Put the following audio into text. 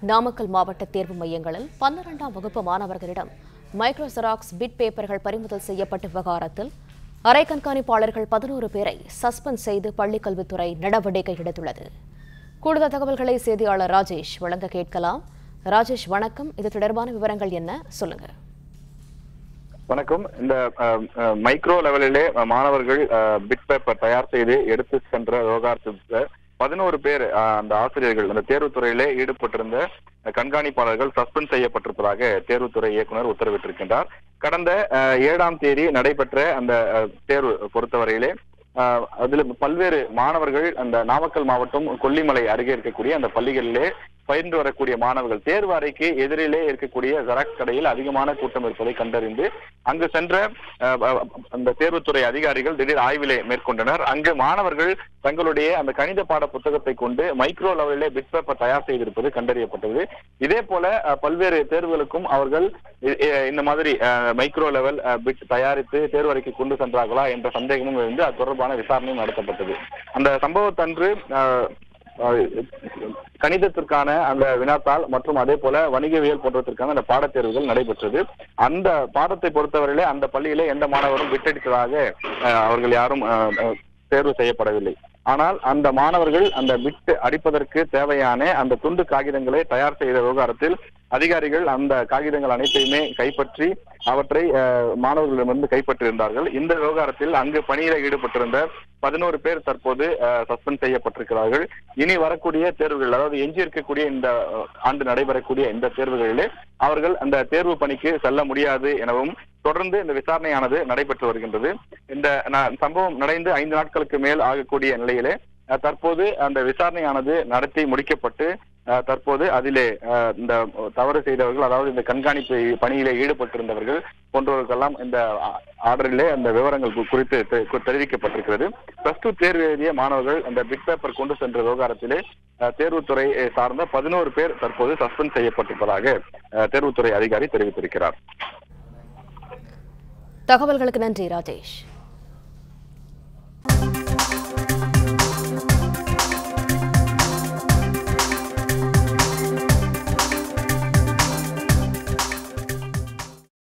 நாமக்கல் மாவட்ட தேர்வு மையங்களில் பன்னிரண்டாம் வகுப்பு மாணவர்களிடம் மைக்ரோ ஜெராக்ஸ் பிட் பேப்பர்கள் பறிமுதல் செய்யப்பட்ட விவகாரத்தில் அரை கண்காணிப்பாளர்கள் பதினோரு பேரை சஸ்பெண்ட் செய்து பள்ளிக்கல்வித்துறை நடவடிக்கை எடுத்துள்ளது கூடுதல் தகவல்களை செய்தியாளர் ராஜேஷ் வழங்க கேட்கலாம் ராஜேஷ் வணக்கம் இது தொடர்பான விவரங்கள் என்ன சொல்லுங்க வணக்கம் இந்த அஹ், அஹ், மைக்ரோ லெவலிலே அஹ், மாணவர்கள் அஹ், பிட் பேப்பர் தயார் செய்து எடுத்து சென்ற விவகாரத்தில் பதினோரு பேர் அஹ், அந்த ஆசிரியர்கள் அந்த தேர்வுத்துறையிலே ஈடுபட்டிருந்த அஹ், கண்காணிப்பாளர்கள் சஸ்பெண்ட் செய்யப்பட்டிருப்பதாக தேர்வுத்துறை இயக்குனர் உத்தரவிட்டிருக்கின்றார் கடந்த அஹ், ஏழாம் தேதி நடைபெற்ற அந்த அஹ், தேர்வு பொறுத்தவரையிலே அஹ், அதில் பல்வேறு மாணவர்கள் அந்த நாமக்கல் மாவட்டம் கொல்லிமலை அருகே இருக்கக்கூடிய அந்த பள்ளிகளிலே பயின்று வரக்கூடிய மாணவர்கள் தேர்வு அறைக்கு எதிரிலே இருக்கக்கூடிய ஜெராக்ஸ் கடையில் அதிகமான கூட்டம் இருப்பதை கண்டறிந்து அங்கு சென்ற அஹ், அஹ், அந்த தேர்வுத்துறை அதிகாரிகள் திடீர் ஆய்விலே மேற்கொண்டனர் அங்கு மாணவர்கள் தங்களுடைய அந்த கணித பாட புத்தகத்தை கொண்டு மைக்ரோ லெவலிலே பிட் பேப்பர் தயார் செய்திருப்பது கண்டறியப்பட்டது இதே போல அஹ், பல்வேறு தேர்வுகளுக்கும் அவர்கள் இ- இ- இந்த மாதிரி மைக்ரோ லெவல் பிட் தயாரித்து தேர்வு அறைக்கு கொண்டு சென்றார்களா என்ற சந்தேகமும் இருந்து அது தொடர்பான விசாரணையும் நடத்தப்பட்டது அந்த சம்பவத்தன்று அஹ், அஹ், கணிதத்திற்கான அந்த வினாத்தாள் மற்றும் அதே போல வணிகவியல் போன்றவற்றிற்கான அந்த பாடத்தேர்வுகள் நடைபெற்றது அந்த பாடத்தை பொறுத்தவரையிலே அந்த பள்ளியிலே எந்த மாணவரும் விட்டடித்ததாக அஹ், அவர்கள் யாரும் அஹ், அஹ், தேர்வு செய்யப்படவில்லை ஆனால் அந்த மாணவர்கள் அந்த பிட் அடிப்பதற்கு தேவையான அந்த துண்டு காகிதங்களை தயார் செய்த விவகாரத்தில் அதிகாரிகள் அந்த காகிதங்கள் அனைத்தையுமே கைப்பற்றி அவற்றை அஹ், மாணவர்களிடமிருந்து கைப்பற்றியிருந்தார்கள் இந்த விவகாரத்தில் அங்கு பணியில ஈடுபட்டிருந்த பதினோரு பேர் தற்போது சஸ்பெண்ட் செய்யப்பட்டிருக்கிறார்கள் இனி வரக்கூடிய தேர்வுகள் அதாவது எஞ்சி இருக்கக்கூடிய இந்த அஹ், ஆண்டு நடைபெறக்கூடிய இந்த தேர்வுகளிலே அவர்கள் அந்த தேர்வு பணிக்கு செல்ல முடியாது எனவும் தொடர்ந்து இந்த விசாரணையானது நடைபெற்று வருகின்றது இந்த ந- சம்பவம் நடந்து ஐந்து நாட்களுக்கு மேல் ஆகக்கூடிய நிலையிலே அஹ், தற்போது அந்த விசாரணையானது நடத்தி முடிக்கப்பட்டு அஹ், தற்போது அதிலே அஹ், இந்த தவறு செய்தவர்கள் அதாவது இந்த கண்காணிப்பு பணியிலே ஈடுபட்டிருந்தவர்கள் போன்றவர்களுக்கெல்லாம் இந்த ஆ- ஆர்டரிலே அந்த விவரங்கள் கு- குறித்து தெ- கு- தெரிவிக்கப்பட்டிருக்கிறது பிளஸ் டூ தேர்வு எழுதிய மாணவர்கள் அந்த பிட் பேப்பர் கொண்டு சென்ற விவகாரத்திலே அஹ், தேர்வுத்துறை அஹ், சார்ந்த பதினோரு பேர் தற்போது சஸ்பெண்ட் செய்யப்பட்டிருப்பதாக அஹ், தேர்வுத்துறை அதிகாரி தெரிவித்திருக்கிறார் தகவல்களுக்கு நன்றி ராஜேஷ்